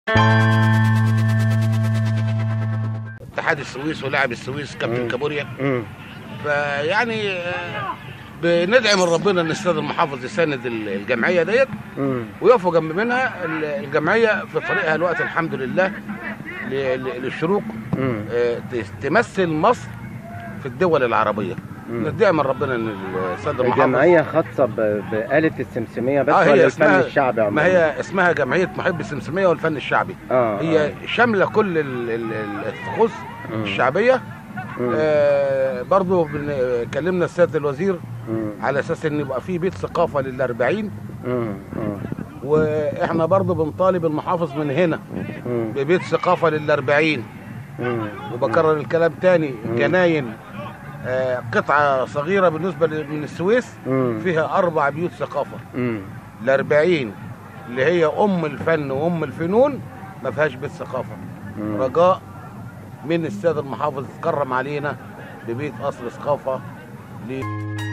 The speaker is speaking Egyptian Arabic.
اتحاد السويس ولاعب السويس كابتن مم. كابوريا مم. فيعني آه، بندعي من ربنا ان الاستاذ المحافظ يساند ال- الجمعيه ديت مم. ويقفوا جنب منها ال- الجمعيه في طريقها الوقت الحمد لله ل- ل- للشروق مم. آه، ت- تمثل مصر في الدول العربيه مم. ندعي من ربنا ان الاستاذ المحافظ الجمعية خاصة ب- بآلة السمسمية بس اه ولا هي الفن اسمها الشعبي عموما؟ ما هي اسمها جمعيه محب السمسميه والفن الشعبي اه هي آه. شامله كل ال- ال- ال- الطقوس مم. الشعبيه مم. آه برضو بن- كلمنا السيد الوزير مم. على اساس ان يبقى في بيت ثقافه للأربعين مم. مم. واحنا برضو بنطالب المحافظ من هنا مم. ببيت ثقافه للأربعين مم. وبكرر الكلام تاني مم. جناين آه قطعه صغيره بالنسبه ل- من السويس مم. فيها اربع بيوت ثقافه مم. الأربعين اللي هي ام الفن وام الفنون ما فيهاش بيت ثقافه مم. رجاء من السيد المحافظ يتكرم علينا ببيت اصل ثقافه ل